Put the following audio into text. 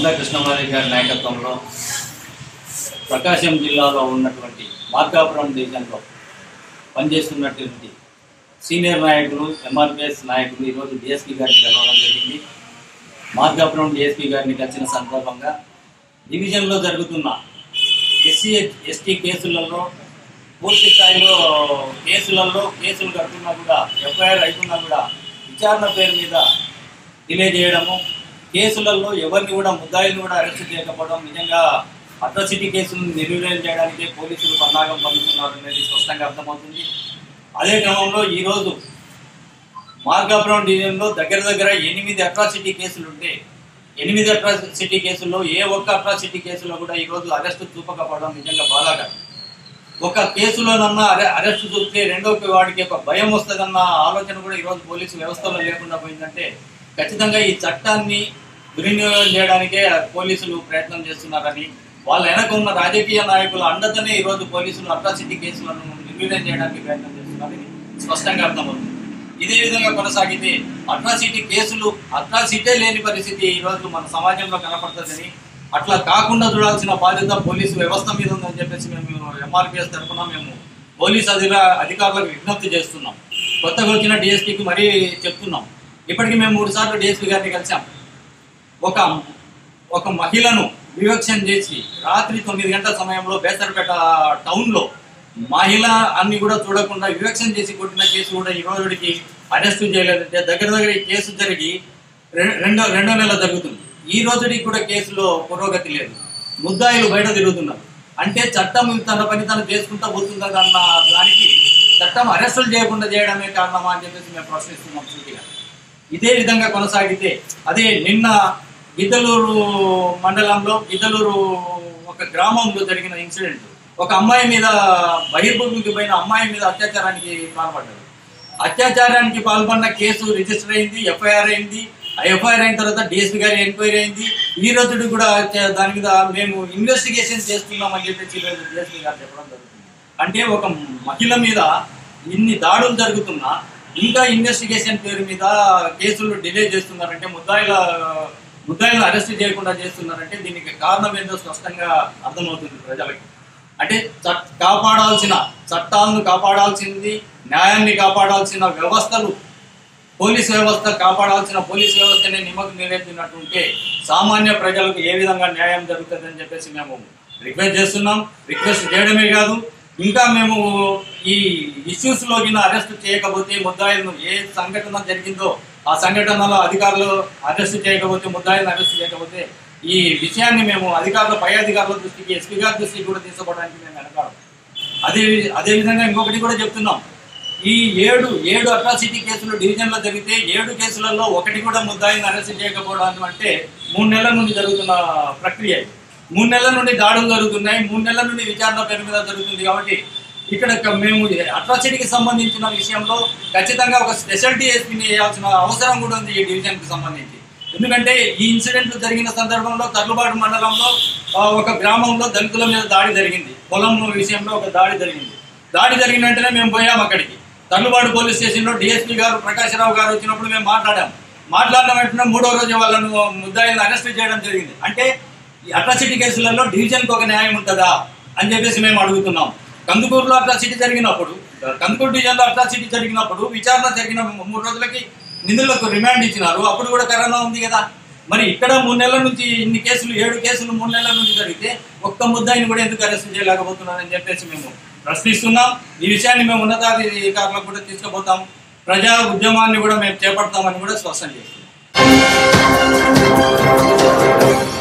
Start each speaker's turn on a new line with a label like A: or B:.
A: మందా కృష్ణమారి గారి నాయకత్వంలో ప్రకాశం జిల్లాలో ఉన్నటువంటి మార్కాపురం డివిజన్లో పనిచేస్తున్నటువంటి సీనియర్ నాయకులు ఎంఆర్పిఎస్ నాయకులు ఈరోజు డిఎస్పీ గారిని కలవడం జరిగింది మార్కాపురం డిఎస్పీ గారిని కలిసిన సందర్భంగా డివిజన్లో జరుగుతున్న ఎస్సీ ఎస్టీ కేసులలో పూర్తి స్థాయిలో కేసులలో కేసులు కడుతున్నా కూడా ఎఫ్ఐఆర్ అవుతున్నా కూడా విచారణ పేరు మీద డిలే చేయడము కేసులలో ఎవరిని కూడా ముద్దాయిని కూడా అరెస్ట్ చేయకపోవడం నిజంగా అట్రాసిటీ కేసులను నిర్వీర్యం చేయడానికి పోలీసులు పన్నాగం పొందుతున్నారు అనేది స్పష్టంగా అర్థమవుతుంది అదే క్రమంలో ఈరోజు మార్గాపురం డివిజన్లో దగ్గర దగ్గర ఎనిమిది అట్రాసిటీ కేసులు ఉంటే ఎనిమిది అట్రాసిటీ కేసుల్లో ఏ ఒక్క అట్రాసిటీ కేసులో కూడా ఈరోజు అరెస్టు చూపకపోవడం నిజంగా బాధాకరం ఒక కేసులోనన్నా అరె అరెస్ట్ చూపితే రెండో వాడికి ఒక భయం వస్తుందన్న ఆలోచన కూడా ఈరోజు పోలీసు వ్యవస్థలో లేకుండా పోయిందంటే ఖచ్చితంగా ఈ చట్టాన్ని దుర్వినియోగం చేయడానికే పోలీసులు ప్రయత్నం చేస్తున్నారని వాళ్ళ వెనక ఉన్న రాజకీయ నాయకుల అండతోనే ఈరోజు పోలీసులు అట్రాసిటీ కేసులను నిర్వీర్యం చేయడానికి ప్రయత్నం చేస్తున్నారని స్పష్టంగా అర్థమవుతుంది ఇదే విధంగా కొనసాగితే అట్రాసిటీ కేసులు అట్రాసిటీ లేని పరిస్థితి ఈరోజు మన సమాజంలో కనపడుతుందని అట్లా కాకుండా చూడాల్సిన బాధ్యత పోలీసు వ్యవస్థ మీద ఉందని చెప్పేసి మేము ఎంఆర్పిఎస్ తరఫున మేము పోలీస్ అధిక అధికారులకు విజ్ఞప్తి చేస్తున్నాం కొత్తగా వచ్చిన డిఎస్పీకి మరీ చెప్తున్నాం ఇప్పటికీ మేము మూడు సార్లు డిఎస్పీ గారిని కలిసాం ఒక ఒక మహిళను వివక్షం చేసి రాత్రి తొమ్మిది గంటల సమయంలో బేసరపేట టౌన్లో మహిళ అన్ని కూడా చూడకుండా వివక్షం చేసి కొట్టిన కేసు కూడా ఈ రోజుకి అరెస్ట్ చేయలేదంటే దగ్గర దగ్గర ఈ కేసు జరిగి రె- రెండో రెండో నెల జరుగుతుంది ఈ రోజుకి కూడా కేసులో పురోగతి లేదు ముద్దాయిలు బయట తిరుగుతున్నారు అంటే చట్టం తన పని తను చేసుకుంటా పోతుంది అన్న దానికి చట్టం అరెస్టులు చేయకుండా చేయడమే కారణమా అని చెప్పేసి మేము ప్రశ్నిస్తున్నాం సూటిగా ఇదే విధంగా కొనసాగితే అదే నిన్న గిద్దలూరు మండలంలో గిద్దలూరు ఒక గ్రామంలో జరిగిన ఇన్సిడెంట్ ఒక అమ్మాయి మీద బహిర్భూమికి పోయిన అమ్మాయి మీద అత్యాచారానికి పాల్పడ్డాడు అత్యాచారానికి పాల్పడిన కేసు రిజిస్టర్ అయింది ఎఫ్ఐఆర్ అయింది ఆ ఎఫ్ఐఆర్ అయిన తర్వాత డిఎస్పీ గారి ఎంక్వైరీ అయింది ఈ రోజు కూడా చే- దాని మీద మేము ఇన్వెస్టిగేషన్ చేస్తున్నామని చెప్పేసి ఈరోజు డిఎస్పీ గారు చెప్పడం జరుగుతుంది అంటే ఒక మహిళ మీద ఇన్ని దాడులు జరుగుతున్నా ఇంకా ఇన్వెస్టిగేషన్ పేరు మీద కేసులు డిలే చేస్తున్నారంటే ముద్దాయిల ముద్దాయిలను అరెస్ట్ చేయకుండా చేస్తున్నారంటే దీనికి కారణం ఏంటో స్పష్టంగా అర్థమవుతుంది ప్రజలకి అంటే చట్ కాపాడాల్సిన చట్టాలను కాపాడాల్సింది న్యాయాన్ని కాపాడాల్సిన వ్యవస్థలు పోలీస్ వ్యవస్థ కాపాడాల్సిన పోలీస్ వ్యవస్థనే నిమ్మకు నీరెత్తినట్టుంటే సామాన్య ప్రజలకు ఏ విధంగా న్యాయం జరుగుతుందని చెప్పేసి మేము రిక్వెస్ట్ చేస్తున్నాం రిక్వెస్ట్ చేయడమే కాదు ఇంకా మేము ఈ ఇష్యూస్ లో కింద అరెస్ట్ చేయకపోతే ముద్దాయిలను ఏ సంఘటన జరిగిందో ఆ సంఘటనలో అధికారులు అరెస్ట్ చేయకపోతే ముద్దాయిలను అరెస్ట్ చేయకపోతే ఈ విషయాన్ని మేము అధికారుల పై అధికారుల దృష్టికి ఎస్పీ గారి దృష్టికి కూడా తీసుకోవడానికి మేము వెనకాలం అదే అదే విధంగా ఇంకొకటి కూడా చెప్తున్నాం ఈ ఏడు ఏడు అట్రాసిటీ కేసులు డివిజన్లో జరిగితే ఏడు కేసులలో ఒకటి కూడా ముద్దాయిని అరెస్ట్ చేయకపోవడం అంటే మూడు నెలల నుండి జరుగుతున్న ప్రక్రియ ఇది. మూడు నెలల నుండి దాడులు జరుగుతున్నాయి మూడు నెలల నుండి విచారణ పేరు మీద జరుగుతుంది కాబట్టి ఇక్కడ క- మేము అట్రాసిటీకి సంబంధించిన విషయంలో ఖచ్చితంగా ఒక స్పెషల్ డిఎస్పీని వేయాల్సిన అవసరం కూడా ఉంది ఈ డివిజన్కి సంబంధించి ఎందుకంటే ఈ ఇన్సిడెంట్ జరిగిన సందర్భంలో తర్లుబాటు మండలంలో ఆ, ఒక గ్రామంలో దళితుల మీద దాడి జరిగింది పొలం విషయంలో ఒక దాడి జరిగింది దాడి జరిగిన వెంటనే మేము పోయాం అక్కడికి తర్లుబాటు పోలీస్ స్టేషన్లో డిఎస్పీ గారు ప్రకాశ్రావు గారు వచ్చినప్పుడు మేము మాట్లాడాం మాట్లాడిన వెంటనే మూడో రోజు వాళ్ళను ముద్దాయిలను అరెస్ట్ చేయడం జరిగింది అంటే ఈ అట్రాసిటీ కేసులలో డివిజన్కి ఒక న్యాయం ఉంటుందా అని చెప్పేసి మేము అడుగుతున్నాం కందుకూరులో అట్రాసిటీ జరిగినప్పుడు కందుకూరు డివిజన్లో అట్రాసిటీ జరిగినప్పుడు విచారణ జరిగిన మూడు రోజులకి నిందులకు రిమాండ్ ఇచ్చినారు అప్పుడు కూడా కరోనా ఉంది కదా మరి ఇక్కడ మూడు నెలల నుంచి ఇన్ని కేసులు ఏడు కేసులు మూడు నెలల నుంచి జరిగితే ఒక్క ముద్దాయిని కూడా ఎందుకు అరెస్ట్ చేయలేకపోతున్నారని చెప్పేసి మేము ప్రశ్నిస్తున్నాం ఈ విషయాన్ని మేము ఉన్నతాధికారులకు కూడా తీసుకుపోతాం ప్రజా ఉద్యమాన్ని కూడా మేము చేపడతామని కూడా స్పష్టం చేస్తున్నాం